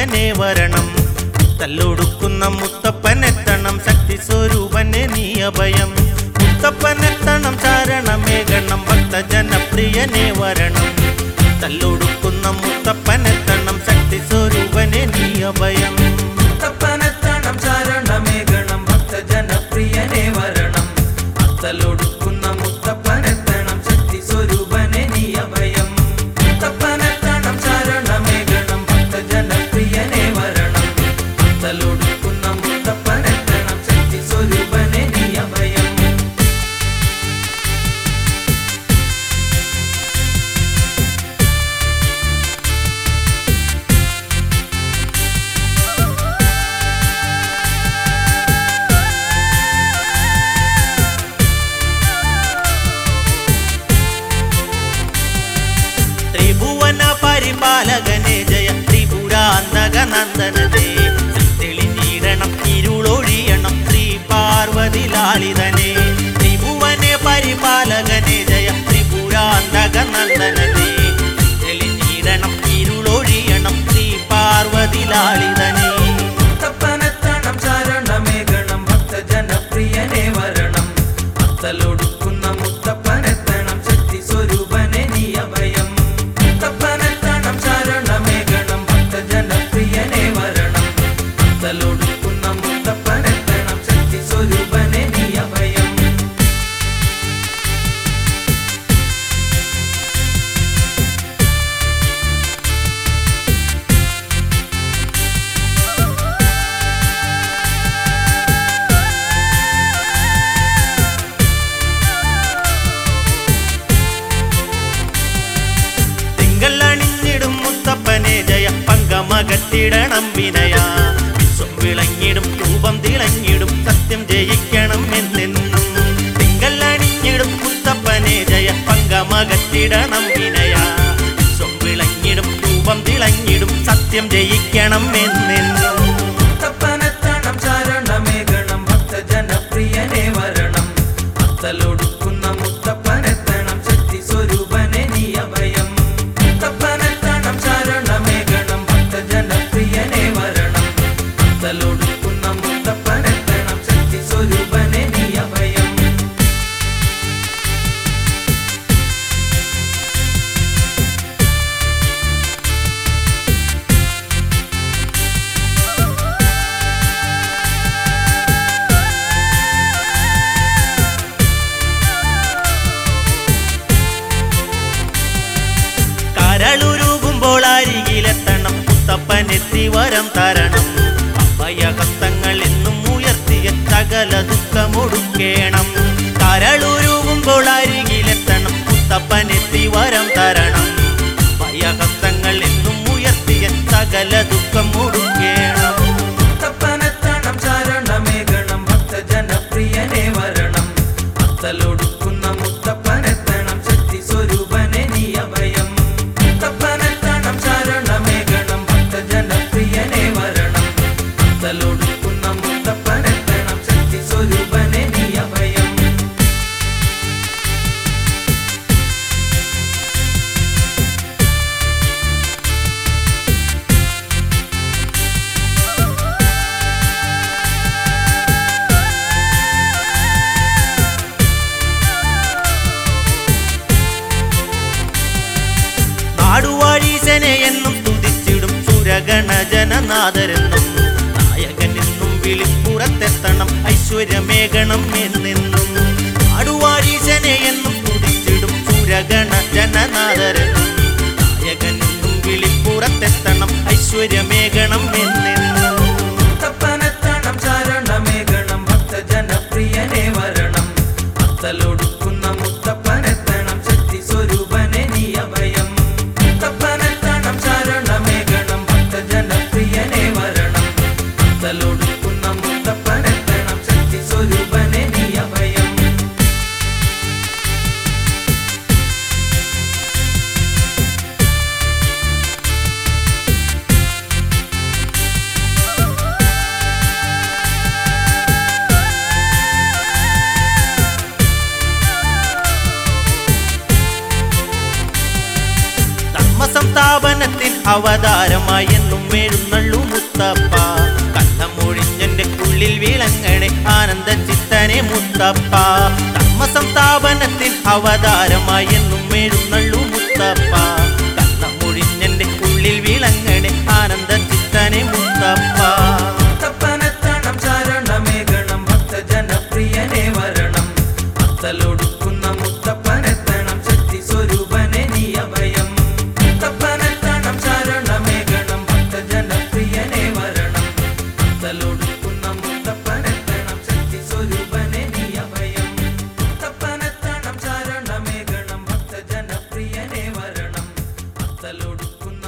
ജനപ്രിയനെ വരണം തല്ലൊടുക്കുന്ന മുത്തപ്പനെത്തണം ശക്തി സ്വരൂപനെ നീ അഭയം മുത്തപ്പനെത്തണം ചാരണമേകണം ഭക്ത ജനപ്രിയനെ വരണം തല്ലൊടുക്കുന്ന മുത്തപ്പനെത്തണം ശക്തി സ്വരൂപനെ നീ അഭയം മുത്തപ്പനെത്തണം ശരണമേകണം ഭക്തജനപ്രിയനെ വരണം അത്തലൊടുക്കുന്ന മുത്തപ്പനെത്തണം ശക്തി സ്വരൂപനെ നീ അഭയം മുത്തപ്പനെത്തണം ശരണമേകണം ഭക്തജനപ്രിയനെ വരണം അത്തലൊടുക്കുന്ന മുത്തപ്പനെത്തണം ശക്തി സ്വരൂപനെ നീ അഭയം ത്രിഭുവന പരിപാലകനെ ജയ ത്രിപുരാന്തക നന്ദനേ തെളിഞ്ഞിടണം ഇരുളൊഴിയണം ശ്രീ പാർവതി ലാളിതനെ ത്രിഭുവനെ പരിപാലകനെ ജയ ത്രിപുരാന്തക നന്ദനേ തെളിഞ്ഞിടണം ഇരുളൊഴിയണം ശ്രീ പാർവതി ലാളിതനെ മുത്തപ്പനെത്തണം ശരണമേകണം ഭക്തജനപ്രിയനെ വരണം അത്തലൊടുക്കുന്ന മുത്തപ്പനെത്തണം ശക്തി സ്വരൂപനെ നീ അഭയം മുത്തപ്പനെത്തണം ശരണമേകണം ഭക്തജനപ്രിയനെ വരണം അത്തലൊടുക്കുന്ന മുത്തപ്പനെത്തണം ശക്തി സ്വരൂപനെ നീ അഭയം തിങ്കൾ അണിഞ്ഞിടും മുത്തപ്പനെ ജയ പങ്കമകത്തിടണം വിനയ വിശ്വം വിളങ്ങിടും രൂപം തിളങ്ങിടും സത്യം ജയിക്കണം എന്നെന്നും തിങ്കൾ അണിഞ്ഞിടും മുത്തപ്പനെ ജയ പങ്കമകത്തിടണം വിനയ വിശ്വം വിളങ്ങിടും രൂപം തിളങ്ങിടും സത്യം ജയിക്കണം എന്നെന്നും മുത്തപ്പനെത്തണം ശരണമേകണം ഭക്തജനപ്രിയനെ വരണം അത്തലൊടുക്കുന്ന മുത്തപ്പനെത്തണം ശക്തി സ്വരൂപനെ നീ അഭയം മുത്തപ്പനെത്തണം ശരണമേകണം ഭക്തജനപ്രിയനെ വരണം അത്തലൊടുക്കുന്ന മുത്തപ്പനെത്തണം ശക്തി സ്വരൂപനെ നീ അഭയം കരളുരുകുമ്പോൾ അരികിലെത്തണം മുത്തപ്പനെത്തി വരം തരണം അഭയഹസ്തങ്ങൾ എന്നും ഉയർത്തിയ സകല ദുഃഖമൊടുക്കേണം കരളുരുകുമ്പോൾ അരികിലെത്തണം മുത്തപ്പനെത്തി വരം തരണം അഭയഹസ്തങ്ങൾ എന്നും ഉയർത്തിയ സകല ദുഃഖം ഒടുക്കേണം മുത്തപ്പനെത്തണം ശരണമേകണം ഭക്തജനപ്രിയനെ വരണം അത്തലൊടുക്കുന്ന മുത്തപ്പനെത്തണം ശക്തി സ്വരൂപനെ നീ അഭയം മുത്തപ്പനെത്തണം ശരണമേകണം ഭക്തജനപ്രിയനെ വരണം അത്തലൊടുക്കുന്ന മുത്തപ്പനെത്തണം ശക്തി സ്വരൂപനെ നീ അഭയം നാടുവാഴീശനെ എന്നും സ്തുതിച്ചിടും സുരഗണ ജനനാഥരെന്നും നായകൻ എന്നും വിളിപ്പുറത്തെത്തണം ഐശ്വര്യമേകണം എന്നെന്നും നാടുവാഴീശനെ എന്നും സ്തുതിച്ചിടും സുരഗണ ജനനാഥരെന്നും നായകൻ എന്നും വിളിപ്പുറത്തെത്തണം ഐശ്വര്യമേകണം എന്നെന്നും മുത്തപ്പനെത്തണം ശരണമേകണം ഭക്തജനപ്രിയനെ വരണം അത്തലൊടുക്കുന്ന മുത്തപ്പനെത്തണം ശക്തി സ്വരൂപനെ നീ അഭയം മുത്തപ്പനെത്തണം ശരണമേകണം ഭക്തജനപ്രിയനെ വരണം അത്തലൊടുക്കുന്ന മുത്തപ്പനെത്തണം ശക്തി സ്വരൂപനെ നീ അഭയം അവതാരമായി എന്നും എഴുന്നള്ളു മുത്തപ്പ കള്ളമൊഴിഞ്ഞന്റെ ഉള്ളിൽ വിളങ്ങണേ ആനന്ദ ചിത്തനെ മുത്തപ്പ ധർമ്മസംസ്ഥാപനത്തിൽ അവതാരമായി എന്നും എഴുന്നള്ളു മുത്തപ്പ കള്ളമൊഴിഞ്ഞന്റെ ഉള്ളിൽ വിളങ്ങണേ ആനന്ദ ചിത്തനെ മുത്തപ്പ മുത്തപ്പനെത്തണം ശരണമേകണം ഭക്തജനപ്രിയനെ വരണം അത്തലൊടുക്കുന്ന മുത്തപ്പനെത്തണം ശക്തി സ്വരൂപനെ നീ അഭയം മുത്തപ്പനെത്തണം ശരണമേകണം ഭക്തജനപ്രിയനെ വരണം അത്തലൊടുക്കുന്ന മുത്തപ്പനെത്തണം ശക്തി സ്വരൂപനെ നീ അഭയം മുത്തപ്പനെത്തണം ശരണമേകണം ഭക്തജനപ്രിയനെ വരണം അത്തലൊടുക്കുന്ന